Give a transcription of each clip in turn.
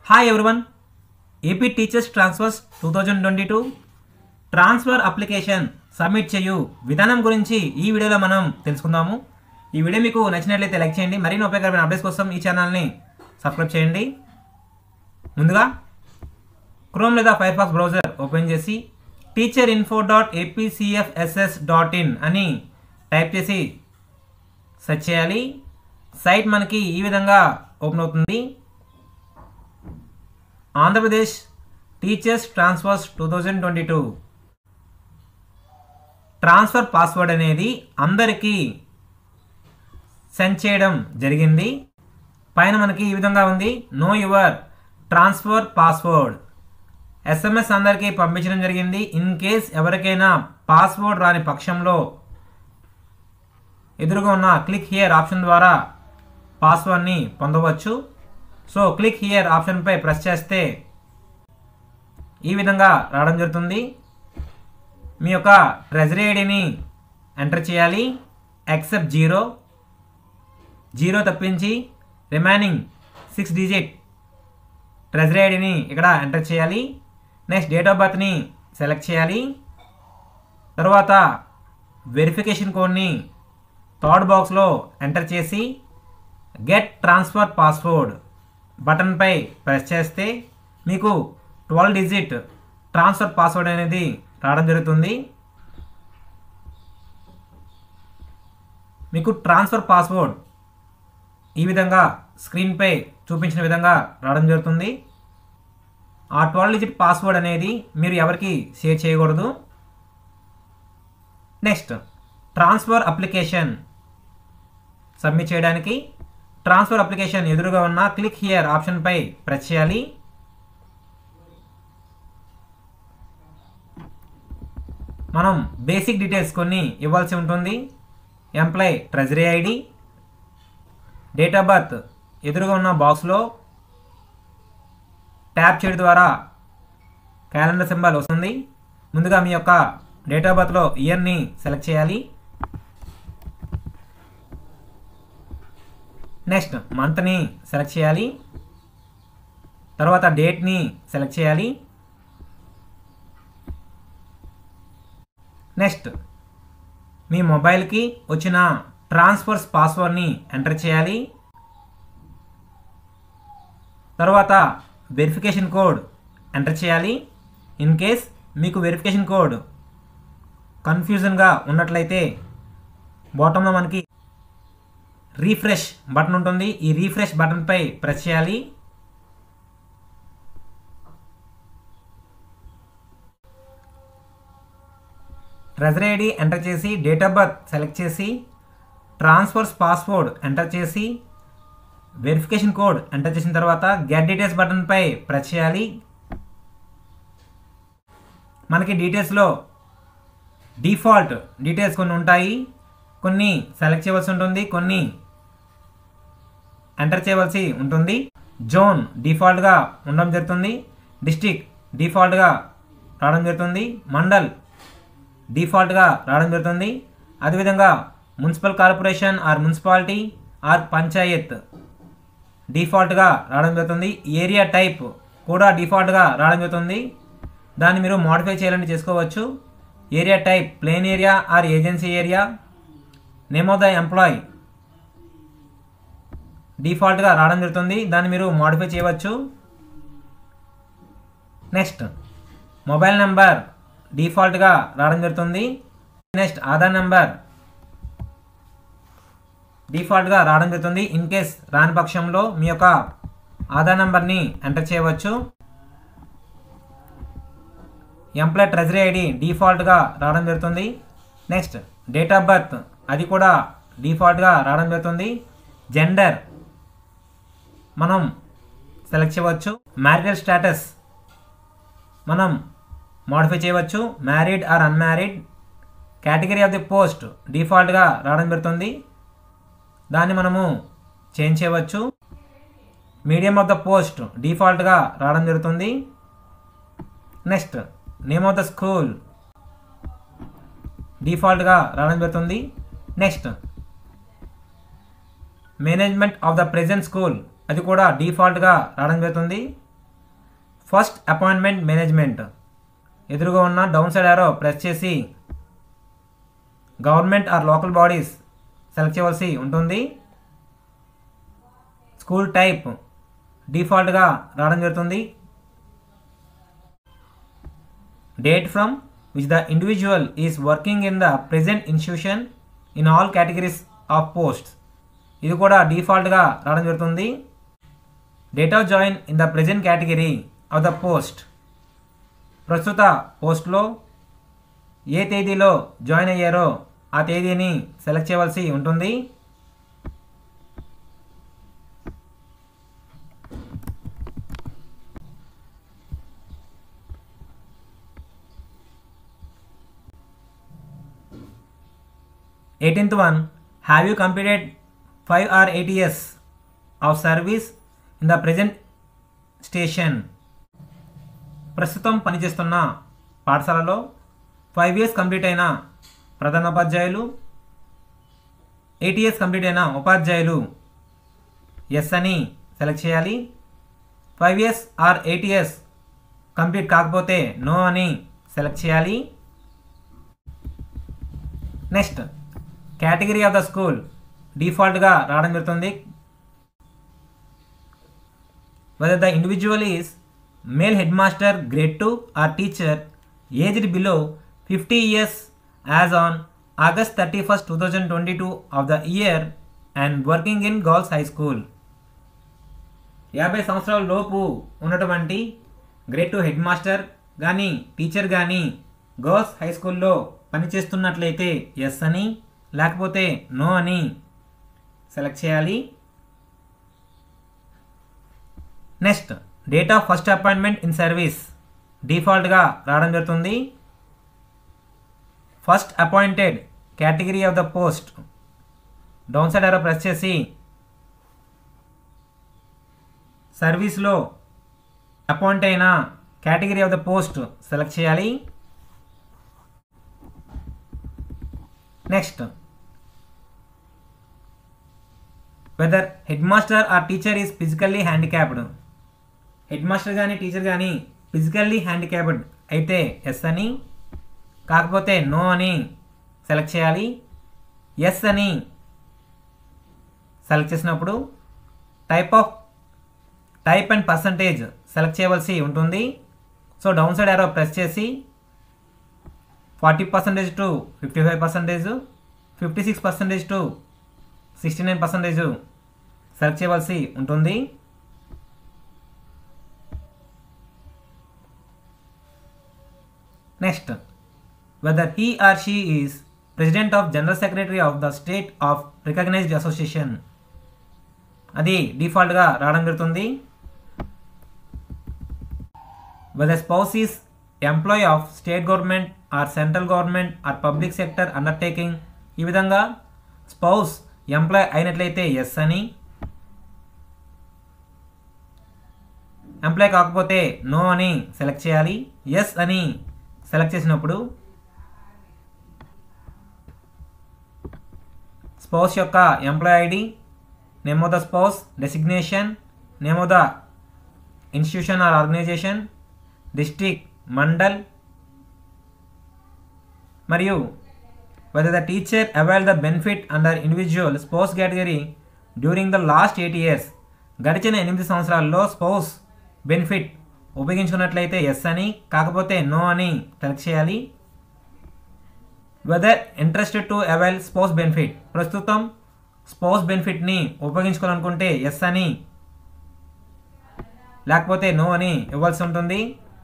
hi everyone AP teachers transfers two thousand twenty two transfer application submit చేయు విధానం గురించి ఈ వీడియోలో మనం తెలుసుకుందాము ఈ వీడియో మీకు నచ్చినట్లయితే లైక్ చేయండి మరిన్ని ఉపయోగకరమైన అప్డేట్స్ కోసం ఈ ఛానల్ని సబ్స్క్రైబ్ చేయండి ముందుగా క్రోమ్ లేదా ఫైర్ ఫాక్స్ బ్రౌజర్ ఓపెన్ చేసి teacher info dot APCFSS dot in అని టైప్ చేసి సెర్చ్ చేయాలి సైట్ మనకి ఈ విధంగా ఓపెన్ అవుతుంది Andhra Pradesh teachers transfers two thousand twenty two transfer password అనేది అందరికీ సెండ్ చేయడం జరిగింది పైన మనకి ఈ విధంగా ఉంది know your transfer password SMS అందరికీ పంపించడం జరిగింది ఇన్ కేస్ ఎవరికైనా పాస్వర్డ్ రాని పక్షంలో ఎదురుగా ఉన్న క్లిక్ హియర్ ఆప్షన్ ద్వారా పాస్వర్డ్ని పొందవచ్చు సో క్లిక్ హియర్ ఆప్షన్పై ప్రెస్ చేస్తే ఈ విధంగా రావడం జరుగుతుంది మీ యొక్క ట్రెజరీ ఐడిని ఎంటర్ చేయాలి ఎక్సెప్ట్ జీరో జీరో తప్పించి రిమైనింగ్ సిక్స్ డిజిట్ ట్రెజరీ ఐడిని ఇక్కడ ఎంటర్ చేయాలి నెక్స్ట్ డేట్ ఆఫ్ బర్త్ని సెలెక్ట్ చేయాలి తర్వాత వెరిఫికేషన్ కోడ్ని థర్డ్ బాక్స్లో ఎంటర్ చేసి గెట్ ట్రాన్స్ఫర్ పాస్వర్డ్ బటన్పై ప్రెస్ చేస్తే మీకు ట్వెల్వ్ డిజిట్ ట్రాన్స్ఫర్ పాస్వర్డ్ అనేది రావడం జరుగుతుంది మీకు ట్రాన్స్ఫర్ పాస్వర్డ్ ఈ విధంగా స్క్రీన్పై చూపించిన విధంగా రావడం జరుగుతుంది ఆ ట్వెల్వ్ డిజిట్ పాస్వర్డ్ అనేది మీరు ఎవరికి షేర్ చేయకూడదు నెక్స్ట్ ట్రాన్స్ఫర్ అప్లికేషన్ సబ్మిట్ చేయడానికి ట్రాన్స్ఫర్ అప్లికేషన్ ఎదురుగా ఉన్న క్లిక్ హియర్ ఆప్షన్పై ప్రెస్ చేయాలి మనం బేసిక్ డీటెయిల్స్ కొన్ని ఇవ్వాల్సి ఉంటుంది employee treasury ID date of birth ఎదురుగా ఉన్న బాక్స్లో ట్యాప్ చేయడం ద్వారా క్యాలెండర్ సింబల్ వస్తుంది ముందుగా మీ యొక్క డేట్ ఆఫ్ బర్త్లో ఇయర్ని సెలెక్ట్ చేయాలి నెక్స్ట్ మంత్ని సెలెక్ట్ చేయాలి తర్వాత డేట్ని సెలెక్ట్ చేయాలి నెక్స్ట్ మీ మొబైల్కి వచ్చిన ట్రాన్స్ఫర్స్ పాస్వర్డ్ని ఎంటర్ చేయాలి తర్వాత వెరిఫికేషన్ కోడ్ ఎంటర్ చేయాలి ఇన్ కేస్ మీకు వెరిఫికేషన్ కోడ్ కన్ఫ్యూజన్గా ఉన్నట్లయితే బాటంలో మనకి రీఫ్రెష్ బటన్ ఉంటుంది ఈ రీఫ్రెష్ బటన్పై ప్రెస్ చేయాలి ట్రెజరీ ఐడి ఎంటర్ చేసి డేట్ ఆఫ్ బర్త్ సెలెక్ట్ చేసి ట్రాన్స్ఫర్స్ పాస్వర్డ్ ఎంటర్ చేసి వెరిఫికేషన్ కోడ్ ఎంటర్ చేసిన తర్వాత గెట్ డీటెయిల్స్ బటన్పై ప్రెస్ చేయాలి మనకి డీటెయిల్స్లో డిఫాల్ట్ డీటెయిల్స్ కొన్ని ఉంటాయి కొన్ని సెలెక్ట్ చేయవలసి ఉంటుంది కొన్ని ఎంటర్ చేయవలసి ఉంటుంది జోన్ డిఫాల్ట్గా ఉండడం జరుగుతుంది డిస్టిక్ డిఫాల్ట్గా రావడం జరుగుతుంది మండల్ డిఫాల్ట్గా రావడం జరుగుతుంది అదేవిధంగా municipal corporation or municipality or panchayat డిఫాల్ట్గా రావడం జరుగుతుంది ఏరియా టైప్ కూడా డిఫాల్ట్గా రావడం జరుగుతుంది దాన్ని మీరు మోడిఫై చేయాలని చేసుకోవచ్చు area type plain area or agency area name of the employee డిఫాల్ట్గా రావడం జరుగుతుంది దాన్ని మీరు మోడిఫై చేయవచ్చు నెక్స్ట్ మొబైల్ నెంబర్ డిఫాల్ట్గా రావడం జరుగుతుంది నెక్స్ట్ ఆధార్ నెంబర్ డిఫాల్ట్గా రావడం జరుగుతుంది ఇన్ కేస్ రాని పక్షంలో మీ యొక్క ఆధార్ నెంబర్ని ఎంటర్ చేయవచ్చు ఎంప్లాయ్ ట్రెజరీ ఐడి డిఫాల్ట్గా రావడం జరుగుతుంది నెక్స్ట్ డేట్ ఆఫ్ బర్త్ అది కూడా డిఫాల్ట్గా రావడం జరుగుతుంది జెండర్ మనం సెలెక్ట్ చేయవచ్చు మ్యారిటల్ స్టేటస్ మనం మోడిఫై చేయవచ్చు married or unmarried category of the post డిఫాల్ట్గా రావడం జరుగుతుంది దాన్ని మనము చేంజ్ చేయవచ్చు మీడియం ఆఫ్ ద పోస్ట్ డిఫాల్ట్గా రావడం జరుగుతుంది next name of the school డిఫాల్ట్గా రావడం జరుగుతుంది next management of the present school అది కూడా డిఫాల్ట్గా రావడం జరుగుతుంది ఫస్ట్ అపాయింట్మెంట్ మేనేజ్మెంట్ ఎదురుగా ఉన్న డౌన్ సైడ్ ఆరో ప్రెస్ చేసి government or local bodies select చేయవలసి ఉంటుంది స్కూల్ టైప్ డిఫాల్ట్గా రావడం జరుగుతుంది date from which the individual is working in the present institution in all categories of posts ఇది కూడా డిఫాల్ట్గా రావడం జరుగుతుంది date of join in the present category of the post ప్రస్తుత పోస్ట్లో ఏ తేదీలో జాయిన్ అయ్యారో ఆ తేదీని సెలెక్ట్ చేయవలసి ఉంటుంది eighteenth one have you completed five or eight years of service in the present station ప్రస్తుతం పనిచేస్తున్న పాఠశాలలో ఫైవ్ ఇయర్స్ కంప్లీట్ అయిన ప్రధానోపాధ్యాయులు ఎయిట్ ఇయర్స్ కంప్లీట్ అయిన ఉపాధ్యాయులు ఎస్ అని సెలెక్ట్ చేయాలి five years or eight years complete కాకపోతే నో అని సెలెక్ట్ చేయాలి next category of the school డిఫాల్ట్గా రావడం జరుగుతుంది whether the individual is male headmaster grade 2 or teacher aged below 50 years as on August 31st 2022 of the year and working in Girls High School యాభై సంవత్సరాల లోపు ఉన్నటువంటి grade two head master కానీ teacher కానీ girls high స్కూల్లో పనిచేస్తున్నట్లయితే yes అని లేకపోతే నో అని సెలెక్ట్ చేయాలి next date of first appointment in service డిఫాల్ట్గా రావడం జరుగుతుంది first appointed category of the post down side arrow press చేసి సర్వీస్లో అపాయింట్ అయిన category of the post select చేయాలి next whether head master or teacher is physically handicapped head master కానీ teacher కానీ physically handicapped అయితే ఎస్ అని కాకపోతే no అని సెలెక్ట్ చేయాలి ఎస్ అని సెలెక్ట్ చేసినప్పుడు type of type and percentage select చేయవలసి ఉంటుంది so down side arrow press చేసి forty percentage to fifty five percentage fifty six percentage to sixty nine percentage select చేయవలసి ఉంటుంది next whether he or she is president of general secretary of the state of recognized association అది డిఫాల్ట్గా రావడం జరుగుతుంది whether spouse is employee of state government or central government or public sector undertaking ఈ విధంగా spouse employee అయినట్లయితే yes అని employee కాకపోతే no అని సెలెక్ట్ చేయాలి ఎస్ అని సెలెక్ట్ చేసినప్పుడు స్పౌస్ యొక్క employee ID name of the spouse designation name of the institution or organization district mandal మరియు whether the teacher avail the benefit under individual spouse category during the last eight years గడిచిన ఎనిమిది సంవత్సరాల్లో spouse benefit ఉపయోగించుకున్నట్లయితే yes అని కాకపోతే no అని select చేయాలి whether interested to avail spouse benefit ప్రస్తుతం spouse బెనిఫిట్ని ఉపయోగించుకోవాలనుకుంటే ఎస్ అని లేకపోతే నో అని ఇవ్వాల్సి ఉంటుంది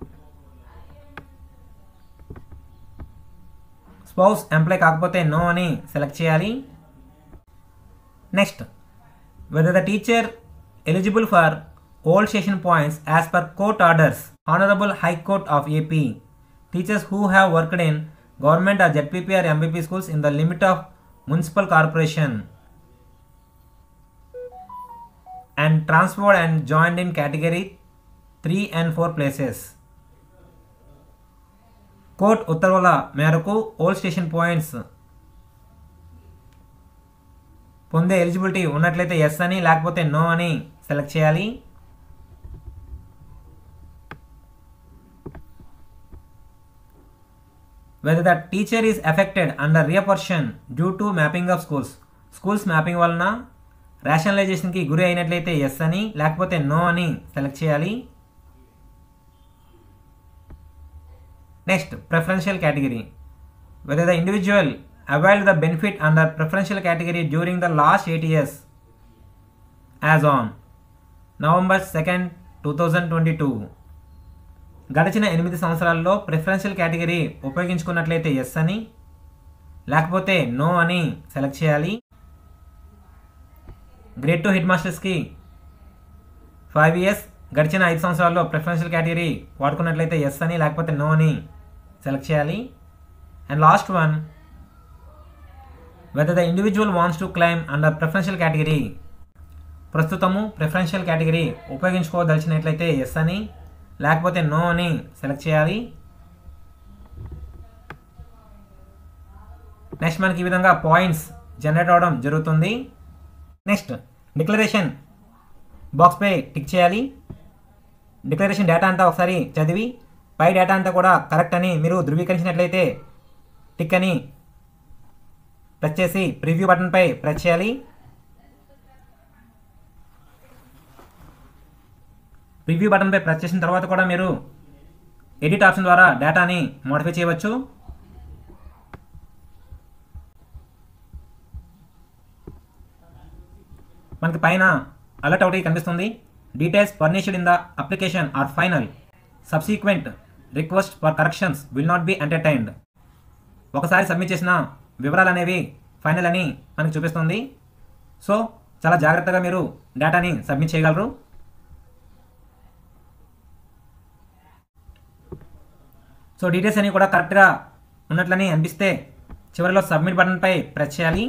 స్పౌస్ ఎంప్లాయ్ కాకపోతే నో అని సెలెక్ట్ చేయాలి next whether the teacher eligible for old station points as per court orders honourable high court of AP teachers who have worked in government or ZPP or MPP schools in the limit of municipal corporation and transferred and joined in category three and four places court ఉత్తర్వుల మేరకు old station points పొందే eligibility ఉన్నట్లయితే yes అని లేకపోతే no అని select చేయాలి whether the teacher is affected under reapportion due to mapping of schools schools mapping వలన రేషనలైజేషన్కి గురి అయినట్లయితే ఎస్ అని లేకపోతే నో అని సెలెక్ట్ చేయాలి next preferential category whether the individual availed the benefit under preferential category during the last eight years as on November second two thousand twenty two గడిచిన ఎనిమిది సంవత్సరాల్లో ప్రిఫరెన్షియల్ కేటగిరీ ఉపయోగించుకున్నట్లయితే ఎస్ అని లేకపోతే no అని select చేయాలి grade two head మాస్టర్స్కి five years గడిచిన ఐదు సంవత్సరాల్లో ప్రిఫరెన్షియల్ కేటగిరీ వాడుకున్నట్లయితే ఎస్ అని లేకపోతే నో అని సెలెక్ట్ చేయాలి and last one whether the individual wants to claim under preferential category ప్రస్తుతము ప్రిఫరెన్షియల్ కేటగిరీ ఉపయోగించుకోదలిచినట్లయితే ఎస్ అని లేకపోతే నో అని సెలెక్ట్ చేయాలి నెక్స్ట్ మనకి ఈ విధంగా పాయింట్స్ జనరేట్ అవడం జరుగుతుంది నెక్స్ట్ డిక్లరేషన్ బాక్స్పై టిక్ చేయాలి డిక్లరేషన్ డేటా అంతా ఒకసారి చదివి పై డేటా అంతా కూడా కరెక్ట్ అని మీరు ధృవీకరించినట్లయితే టిక్ అని ప్రెస్ చేసి ప్రివ్యూ బటన్పై ప్రెస్ చేయాలి ప్రివ్యూ బటన్పై ప్రెస్ చేసిన తర్వాత కూడా మీరు ఎడిట్ ఆప్షన్ ద్వారా డేటాని మోడిఫై చేయవచ్చు మనకి పైన అలర్ట్ ఒకటి కనిపిస్తుంది details furnished in the application or final subsequent request for corrections will not be entertained ఒకసారి సబ్మిట్ చేసిన వివరాలు అనేవి ఫైనల్ అని మనకి చూపిస్తుంది సో చాలా జాగ్రత్తగా మీరు డేటాని సబ్మిట్ చేయగలరు సో డీటెయిల్స్ అన్ని కూడా కరెక్ట్గా ఉన్నట్లని అనిపిస్తే చివరిలో సబ్మిట్ బటన్పై ప్రెస్ చేయాలి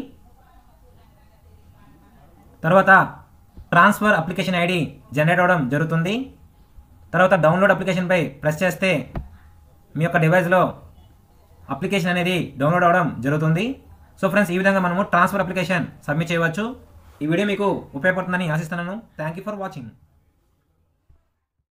తర్వాత ట్రాన్స్ఫర్ అప్లికేషన్ ఐడి జనరేట్ అవ్వడం జరుగుతుంది తర్వాత డౌన్లోడ్ అప్లికేషన్పై ప్రెస్ చేస్తే మీ యొక్క డివైస్లో అప్లికేషన్ అనేది డౌన్లోడ్ అవ్వడం జరుగుతుంది సో ఫ్రెండ్స్ ఈ విధంగా మనము ట్రాన్స్ఫర్ అప్లికేషన్ సబ్మిట్ చేయవచ్చు ఈ వీడియో మీకు ఉపయోగపడుతుందని ఆశిస్తున్నాను థ్యాంక్ యూ ఫర్ వాచింగ్